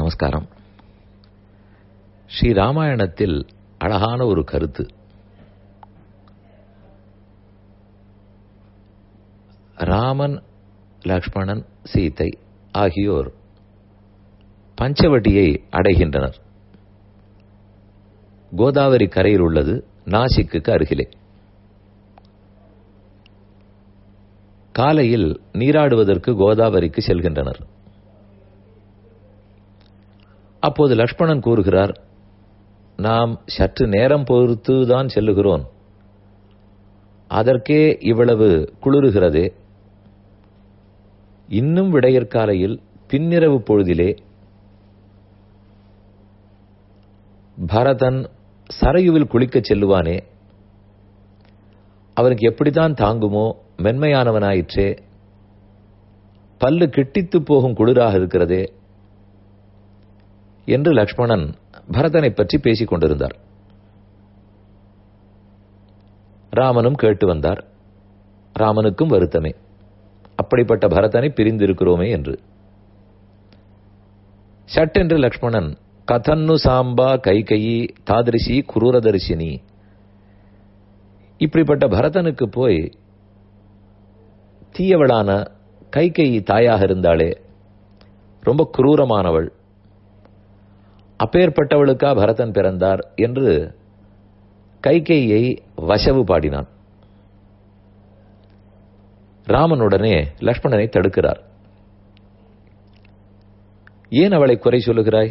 நமஸ்காரம் ஸ்ரீ ராமாயணத்தில் அழகான ஒரு கருத்து ராமன் லக்ஷ்மணன் சீதை ஆகியோர் பஞ்சவட்டியை அடைகின்றனர் கோதாவரி கரையில் உள்ளது நாசிக்கு அருகிலே காலையில் நீராடுவதற்கு கோதாவரிக்கு செல்கின்றனர் அப்போது லக்ஷ்மணன் கூறுகிறார் நாம் சற்று நேரம் பொறுத்து தான் செல்லுகிறோம் அதற்கே இவ்வளவு குளிருகிறதே இன்னும் விடையற்காலையில் பின்னிரவு பொழுதிலே பரதன் சரையுவில் குளிக்கச் செல்லுவானே அவனுக்கு எப்படித்தான் தாங்குமோ மென்மையானவனாயிற்றே பல்லு கிட்டித்து போகும் குளிராக இருக்கிறதே என்று லக்ஷ்மணன் பரதனை பற்றி பேசிக் கொண்டிருந்தார் ராமனும் கேட்டு வந்தார் ராமனுக்கும் வருத்தமே அப்படிப்பட்ட பரதனை பிரிந்திருக்கிறோமே என்று சட்டென்று லக்ஷ்மணன் கதன்னு சாம்பா கைகையி தாதிருஷி குரூரதர்ஷினி இப்படிப்பட்ட பரதனுக்கு போய் தீயவளான கைகை தாயாக இருந்தாளே ரொம்ப குரூரமானவள் அப்பேற்பட்டவளுக்கா பரதன் பிறந்தார் என்று கைகேயை வசவு பாடினான் ராமனுடனே லக்ஷ்மணனை தடுக்கிறார் ஏன் அவளை குறை சொல்லுகிறாய்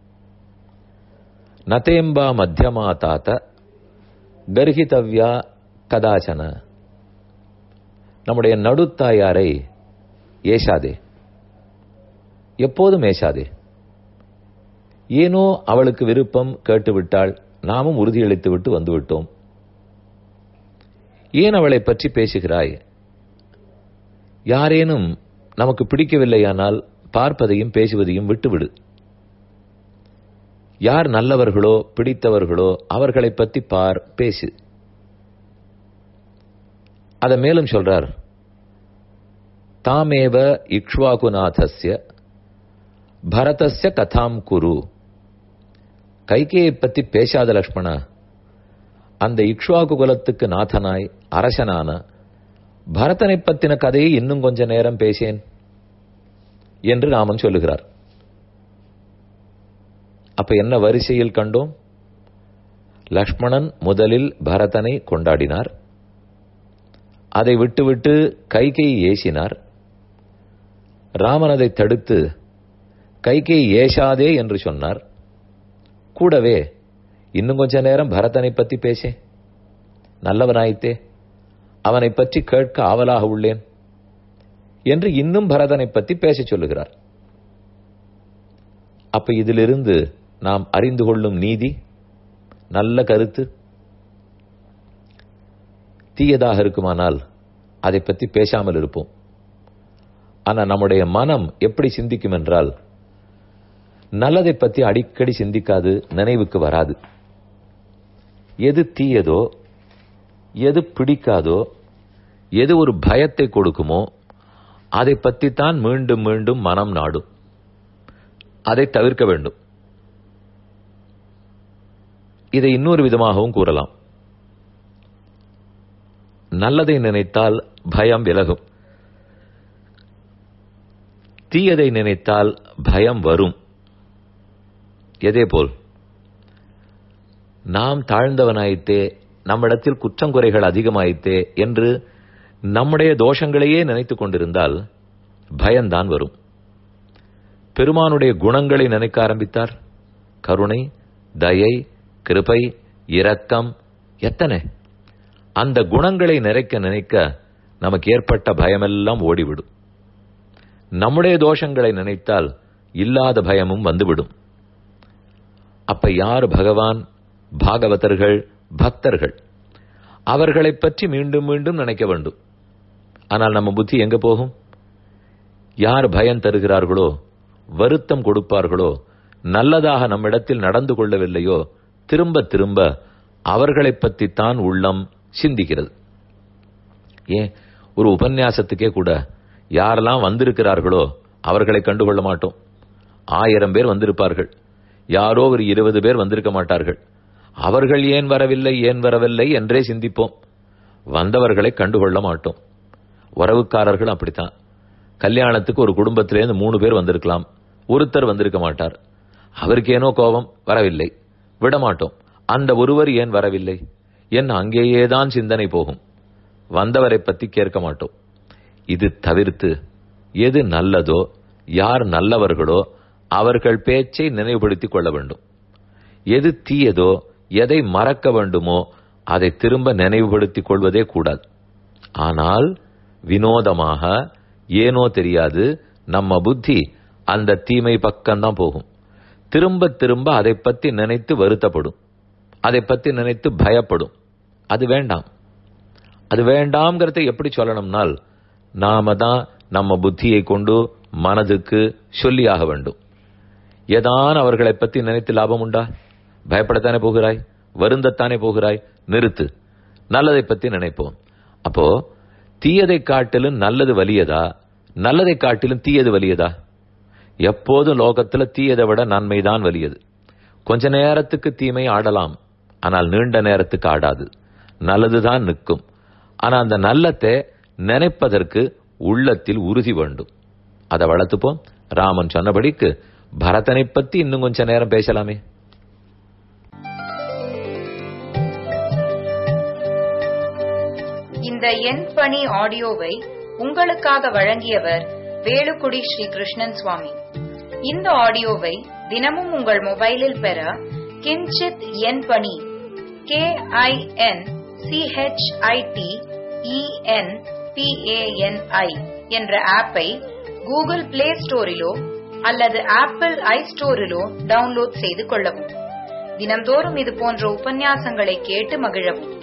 நதேம்பா மத்தியமா தாத்த கர்ஹிதவ்யா கதாச்சன நம்முடைய நடுத்தாயாரை ஏசாதே எப்போதும் ஏசாதே ஏனோ அவளுக்கு விருப்பம் கேட்டுவிட்டாள் நாமும் உறுதியளித்து விட்டு வந்துவிட்டோம் ஏன் அவளை பற்றி பேசுகிறாய் யாரேனும் நமக்கு பிடிக்கவில்லையானால் பார்ப்பதையும் பேசுவதையும் விட்டுவிடு யார் நல்லவர்களோ பிடித்தவர்களோ அவர்களை பற்றி பார் பேசு அதை மேலும் சொல்றார் தாமேவ இக்ஷ்வாகுநாதஸ்ய பரதஸ்ய கதாம் குரு கைகேயை பற்றி பேசாத லக்ஷ்மணா அந்த இக்ஷ்வாகு குலத்துக்கு நாதனாய் அரசனான பரதனை பத்தின கதையை இன்னும் கொஞ்ச நேரம் பேசேன் என்று ராமன் சொல்லுகிறார் அப்ப என்ன வரிசையில் கண்டோம் லக்ஷ்மணன் முதலில் பரதனை கொண்டாடினார் அதை விட்டுவிட்டு கைகை ஏசினார் ராமன் அதை தடுத்து கைகை ஏசாதே என்று சொன்னார் கூடவே இன்னும் கொஞ்ச நேரம் பரதனை பற்றி பேசே நல்லவனாயித்தே அவனை பற்றி கேட்க ஆவலாக உள்ளேன் என்று இன்னும் பரதனை பற்றி பேச சொல்லுகிறார் அப்ப இதிலிருந்து நாம் அறிந்து கொள்ளும் நீதி நல்ல கருத்து தீயதாக இருக்குமானால் அதை பற்றி பேசாமல் இருப்போம் ஆனா நம்முடைய மனம் எப்படி சிந்திக்கும் என்றால் நல்லதை பற்றி அடிக்கடி சிந்திக்காது நினைவுக்கு வராது எது தீயதோ எது பிடிக்காதோ எது ஒரு பயத்தை கொடுக்குமோ அதை பற்றித்தான் மீண்டும் மீண்டும் மனம் நாடும் அதை தவிர்க்க வேண்டும் இதை இன்னொரு விதமாகவும் கூறலாம் நல்லதை நினைத்தால் பயம் விலகும் தீயதை நினைத்தால் பயம் வரும் எதேபோல் நாம் தாழ்ந்தவனாயித்தே நம்மிடத்தில் குற்றங்குறைகள் அதிகமாயித்தே என்று நம்முடைய தோஷங்களையே நினைத்துக் கொண்டிருந்தால் பயம்தான் வரும் பெருமானுடைய குணங்களை நினைக்க ஆரம்பித்தார் கருணை தயை கிருபை இரக்கம் எத்தனை அந்த குணங்களை நிறைக்க நினைக்க நமக்கு ஏற்பட்ட பயமெல்லாம் ஓடிவிடும் நம்முடைய தோஷங்களை நினைத்தால் இல்லாத பயமும் வந்துவிடும் அப்ப யார் பகவான் பாகவதர்கள் பக்தர்கள் அவர்களை பற்றி மீண்டும் மீண்டும் நினைக்க வேண்டும் ஆனால் நம்ம புத்தி எங்க போகும் யார் பயம் தருகிறார்களோ வருத்தம் கொடுப்பார்களோ நல்லதாக நம்மிடத்தில் நடந்து கொள்ளவில்லையோ திரும்ப திரும்ப அவர்களை பற்றித்தான் உள்ளம் சிந்திக்கிறது ஏன் ஒரு உபன்யாசத்துக்கே கூட யாரெல்லாம் வந்திருக்கிறார்களோ அவர்களை கண்டுகொள்ள மாட்டோம் ஆயிரம் பேர் வந்திருப்பார்கள் யாரோ ஒரு இருபது பேர் வந்திருக்க மாட்டார்கள் அவர்கள் ஏன் வரவில்லை ஏன் வரவில்லை என்றே சிந்திப்போம் வந்தவர்களை கண்டுகொள்ள மாட்டோம் உறவுக்காரர்கள் அப்படித்தான் கல்யாணத்துக்கு ஒரு குடும்பத்திலேருந்து மூணு பேர் வந்திருக்கலாம் ஒருத்தர் வந்திருக்க மாட்டார் அவருக்கு ஏனோ கோபம் வரவில்லை விடமாட்டோம் அந்த ஒருவர் ஏன் வரவில்லை என் அங்கேயே தான் சிந்தனை போகும் வந்தவரை பத்தி கேட்க மாட்டோம் இது தவிர்த்து எது நல்லதோ யார் நல்லவர்களோ அவர்கள் பேச்சை நினைவுபடுத்திக் கொள்ள வேண்டும் எது தீயதோ எதை மறக்க வேண்டுமோ அதை திரும்ப நினைவுபடுத்திக் கொள்வதே கூடாது ஆனால் வினோதமாக ஏனோ தெரியாது நம்ம புத்தி அந்த தீமை பக்கம்தான் போகும் திரும்ப திரும்ப அதை பத்தி நினைத்து வருத்தப்படும் அதை பத்தி நினைத்து பயப்படும் அது வேண்டாம் அது வேண்டாம்ங்கிறத எப்படி சொல்லணும்னால் நாம தான் நம்ம புத்தியை கொண்டு மனதுக்கு சொல்லியாக வேண்டும் ஏதான் அவர்களை பத்தி நினைத்து லாபம் உண்டா பயப்படத்தானே போகிறாய் வருந்தத்தானே போகிறாய் நிறுத்து நல்லதை பத்தி நினைப்போம் அப்போ தீயதை காட்டிலும் நல்லது வலியதா நல்லதை காட்டிலும் தீயது வலியதா எப்போதும் லோகத்துல தீயதை விட நன்மைதான் வலியது கொஞ்ச நேரத்துக்கு தீமை ஆடலாம் ஆனால் நீண்ட நேரத்துக்கு ஆடாது நல்லதுதான் நிற்கும் ஆனா அந்த நல்லத்தை நினைப்பதற்கு உள்ளத்தில் உறுதி வேண்டும் அதை வளர்த்துப்போம் ராமன் சொன்னபடிக்கு பரதனை பத்தி இன்னும் கொஞ்ச நேரம் பேசலாமே இந்த எண் பணி ஆடியோவை உங்களுக்காக வழங்கியவர் வேலுக்குடி ஸ்ரீ கிருஷ்ணன் சுவாமி இந்த ஆடியோவை தினமும் உங்கள் மொபைலில் பெற கிஞ்சித் எண் பணி கே ஐ என் சிஹெச்ஐடி இஎன் பிஏஎன்ஐ என்ற ஆப்பை கூகுள் பிளே ஸ்டோரிலோ அல்லது ஆப்பிள் ஐ ஸ்டோரிலோ டவுன்லோட் செய்து கொள்ளவும் தினம்தோறும் இது போன்ற உபன்யாசங்களை கேட்டு மகிழவும்